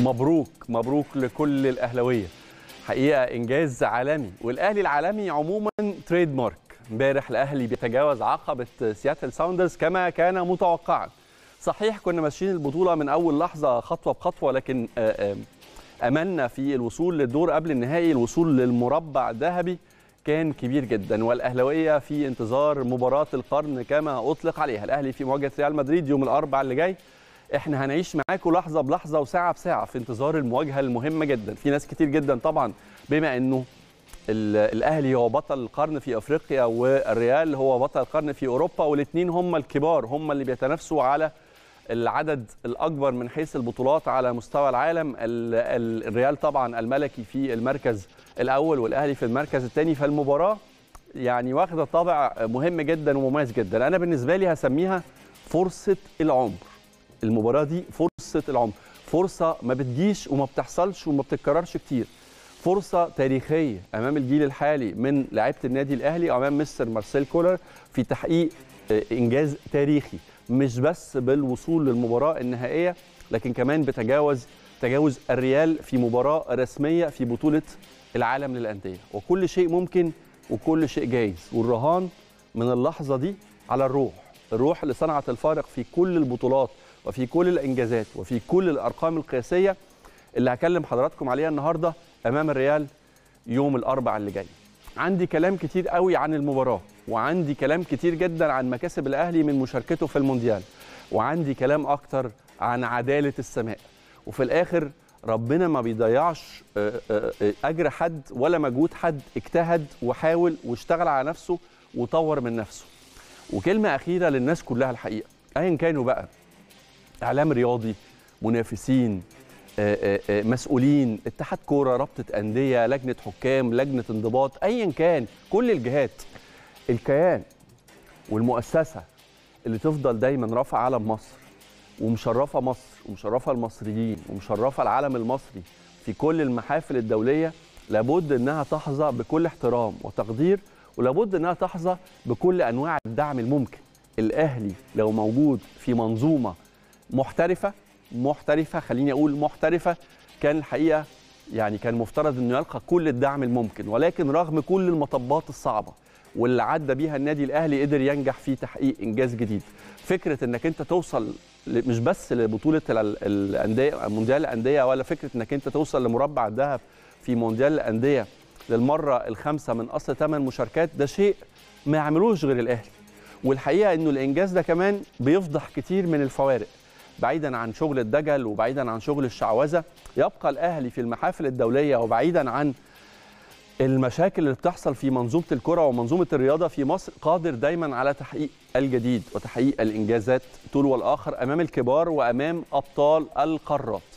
مبروك مبروك لكل الاهلاويه حقيقه انجاز عالمي والاهلي العالمي عموما تريد مارك امبارح الاهلي بيتجاوز عقبه سياتل ساوندرز كما كان متوقعا صحيح كنا ماشيين البطوله من اول لحظه خطوه بخطوه لكن آه، آه، املنا في الوصول للدور قبل النهائي الوصول للمربع الذهبي كان كبير جدا والاهلاويه في انتظار مباراه القرن كما اطلق عليها الاهلي في مواجهه ريال مدريد يوم الاربعاء اللي جاي احنا هنعيش معاكم لحظه بلحظه وساعه بساعه في انتظار المواجهه المهمه جدا في ناس كتير جدا طبعا بما انه ال- الاهلي هو بطل القرن في افريقيا والريال هو بطل القرن في اوروبا والاثنين هم الكبار هم اللي بيتنافسوا على العدد الاكبر من حيث البطولات على مستوى العالم ال- ال- الريال طبعا الملكي في المركز الاول والاهلي في المركز الثاني فالمباراه يعني واخده طابع مهم جدا ومميز جدا انا بالنسبه لي هسميها فرصه العمر المباراه دي فرصه العمر فرصه ما بتجيش وما بتحصلش وما بتتكررش كتير فرصه تاريخيه امام الجيل الحالي من لعيبه النادي الاهلي امام مستر مارسيل كولر في تحقيق آه، انجاز تاريخي مش بس بالوصول للمباراه النهائيه لكن كمان بتجاوز تجاوز الريال في مباراه رسميه في بطوله العالم للانديه وكل شيء ممكن وكل شيء جايز والرهان من اللحظه دي على الروح الروح اللي صنعت الفارق في كل البطولات وفي كل الانجازات وفي كل الارقام القياسيه اللي هكلم حضراتكم عليها النهارده امام الريال يوم الاربعاء اللي جاي عندي كلام كتير قوي عن المباراه وعندي كلام كتير جدا عن مكاسب الاهلي من مشاركته في المونديال وعندي كلام اكتر عن عداله السماء وفي الاخر ربنا ما بيضيعش آه، آه، آه، اجر حد ولا مجهود حد اجتهد وحاول واشتغل على نفسه وطور من نفسه وكلمه اخيره للناس كلها الحقيقه ايا كانوا بقى اعلام رياضي منافسين آه، آه، آه، مسؤولين اتحاد كوره رابطه انديه لجنه حكام لجنه انضباط ايا كان كل الجهات الكيان والمؤسسه اللي تفضل دايما رافعه علم مصر ومشرفه مصر ومشرفه المصريين ومشرفه العالم المصري في كل المحافل الدوليه لابد انها تحظى بكل احترام وتقدير ولابد انها تحظى بكل انواع الدعم الممكن الاهلي لو موجود في منظومه محترفه محترفه خليني اقول محترفه كان الحقيقه يعني كان مفترض انه يلقى كل الدعم الممكن ولكن رغم كل المطبات الصعبه واللي عدى بيها النادي الاهلي قدر ينجح في تحقيق انجاز جديد فكره انك انت توصل ل- مش بس لبطوله ال- الانديه مونديال الانديه ولا فكره انك انت توصل لمربع الذهب في مونديال الانديه للمره الخامسه من اصل ثمان مشاركات ده شيء ما يعملوش غير الاهلي والحقيقه انه الانجاز ده كمان بيفضح كتير من الفوارق بعيدا عن شغل الدجل وبعيدا عن شغل الشعوذه يبقى الاهلي في المحافل الدوليه وبعيدا عن المشاكل اللي بتحصل في منظومه الكره ومنظومه الرياضه في مصر قادر دايما على تحقيق الجديد وتحقيق الانجازات طول والاخر امام الكبار وامام ابطال القارات